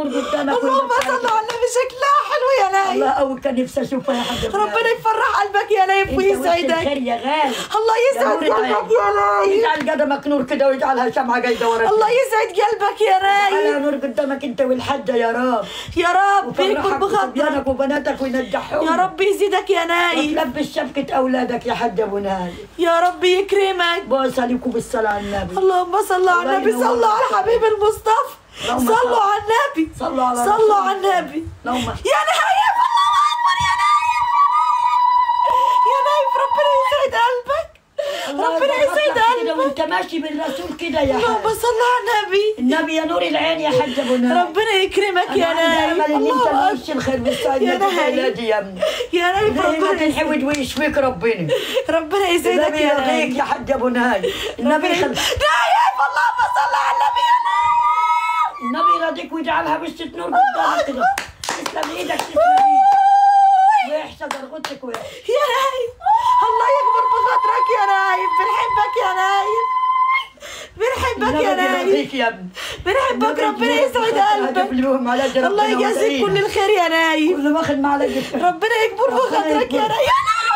نور قدامك اللهم صل على النبي شكلها حلو يا نايف الله قوي كان نفسي اشوفها يا حاج ربنا يفرح قلبك يا نايف انت وش ويسعدك الخير يا غالي الله يسعد يا نور العين. قلبك يا نايف يجعل قدمك نور كده ويجعلها شمعة جايدة ورا الله يسعد قلبك يا على نايف نور قدامك انت والحجة يا رب يا رب يكبر وفرحك بخاطرك وصبيانك وبناتك وينجحهم يا رب يزيدك يا نايف وتلبس شبكة أولادك يا حاج أبو نايف يا رب يكرمك بوس عليكم بالصلاة على النبي اللهم صل على الله النبي ينور صلوا على عليك. الحبيب المصطفى اللهم صلوا صل. على النبي صلوا على صلوا رسول على الله. النبي اللهم يا نايف الله اكبر يا نايف يا نايف ربنا يسعد قلبك ربنا يسعد كده قلبك وانت ماشي بالرسول كده يا اللهم حاج صل على النبي النبي يا نور العين يا حاج ابو نايف ربنا يكرمك يا أنا عندي نايف امل ان انت الله تمشي الخير بالسعد يا يا نايف. ولادي يا ابني يا نايف زي ما ربنا يسعدك تنحود ويشفيك ربنا ربنا يسعدك النبي يا يرضيك نايف يا حاج ابو نايف النبي ربنا يخل... يسعدك. نايف اللهم صل على النبي يا نايف النبي يرضيك ويجعلها بشة نور قدامك كده تسلم ايدك تسلم ايدك ويحشى ضرغتك ويحشى يا نايف الله يكبر بخاطرك يا نايف بنحبك يا نايف بنحبك يا النبي نايف يرضيك يا ابني بنحبك ربنا يسعد قلبك الله يجازيك كل الخير يا نايف كل واخد معلقة ربنا يكبر ربنا بخاطرك يا يكبر. نايف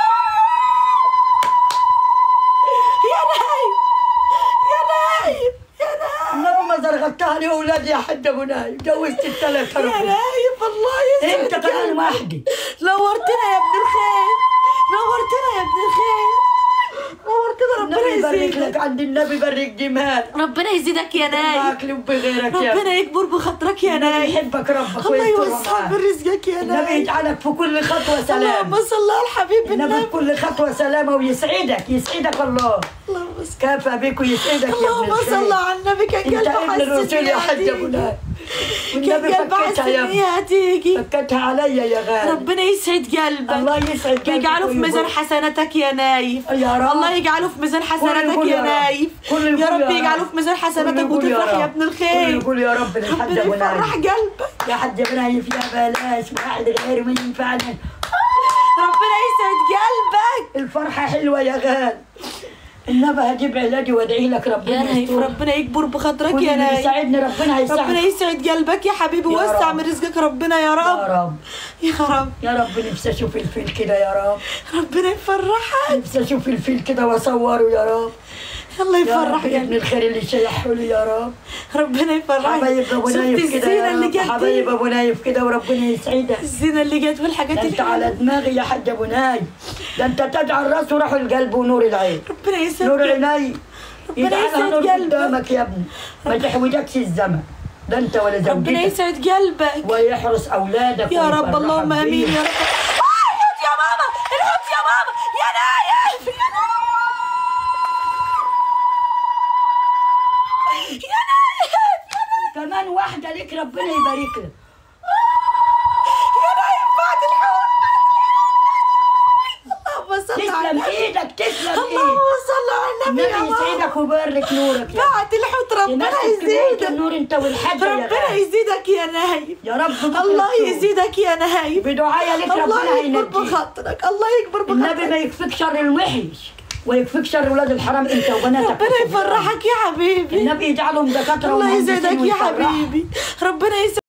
يا نايف يا نايف يا نايف النبي ما زرغتها لي اولادي يا حاج ابو نايف جوزت الثلاثة يا ربنا نايف الله يسعد انت كمان قلبك. وحدي نورتنا يا ابن الخير نورتنا يا ابن الخير نورتنا النبي ربنا يبارك يزيدك لك عند النبي يبارك جمال ربنا يزيدك يا نايف معك لي وبغيرك يا ربنا يكبر بخاطرك يا النبي نايف يحبك ربك الله ويستر يوسع معاك. من رزقك يا النبي نايف يجعلك في كل خطوة سلام اللهم صل على الحبيب النبي النبي في كل خطوة سلامة ويسعدك يسعدك الله اللهم صل كافى بك ويسعدك يا ابن اللهم صل الخير على النبي كان انت قلبه ابن الرسول يا حاسس حاج ابو إني نايف هتيجي. والنبي كان قلبه فكتها حاسس يا ان ابني هي هتيجي فكتها عليا يا غالي ربنا يسعد قلبك الله يسعد قلبك يجعله في ميزان ويبارك. حسناتك يا نايف يا رب الله يجعله في ميزان حسناتك يقول يا يا رب. نايف كل يقول يا رب يا رب. يجعله في ميزان حسناتك كل يقول وتفرح رب. يا ابن كل الخير يقول يا رب للحاج ربنا ابو يفرح نايف قلبك يا حاج ابو نايف يا بلاش واحد غير ما ينفعنا ربنا يسعد قلبك الفرحة حلوة يا غال النبي هجيب علاجي وادعي لك ربنا يا نايف يستر. ربنا يكبر بخاطرك كل يا اللي نايف يساعدني ربنا ربنا هيساعدك يسعد قلبك يا حبيبي يا ووسع رب. من رزقك ربنا يا يا رب رب يا رب يا رب نفسي اشوف الفيل كده يا رب ربنا يفرحك نفسي اشوف الفيل كده واصوره يا رب الله يا يفرح رب يا ابن قلبك الخير اللي شيحه لي يا رب ربنا يفرحك حبايب ابو شفت نايف كده الزينة يا اللي رب جت حبايب دي؟ ابو نايف كده وربنا يسعدك الزينة اللي جت والحاجات ده انت الحلوة على دماغي يا حاج ابو نايف ده انت تجعل راسه راح القلب ونور العين ربنا يسعد نور قلبك. عيني ربنا يجعلها يسعد نور قلبك. قدامك يا ابني ما تحوجكش الزمن ده انت ولا ربنا زوجتك يسعد قلبك ويحرس اولادك يا رب ويفرحك اللهم امين بيهم. يا رب آه، الحوت يا ماما الحوت يا ماما يا نايف يا نايف يا نايف يا نايف كمان واحدة لك ربنا يبارك لك يا نايف بعد الحوت اللهم صل على تسلم النبي ايدك تسلم ايدك اللهم صل على النبي يا النبي ماما يسعدك ويبارك نورك يا بعد الحوت ربنا يمسك كمية يزيدك النور انت والحاجة يا ربنا غالي. يزيدك يا نايف يا رب بكرة الله تشوف. يزيدك يا نايف بدعايا لك الله ربنا يكبر هينجيك بخاطرك الله يكبر النبي بخاطرك ما يكفيك شر الوحش ويكفيك شر ولاد الحرام انت وبناتك ربنا وصبيانك. يفرحك يا حبيبي النبي يجعلهم دكاترة الله ومهندسين يسعدك يا ويفرحك. حبيبي ربنا يسعدك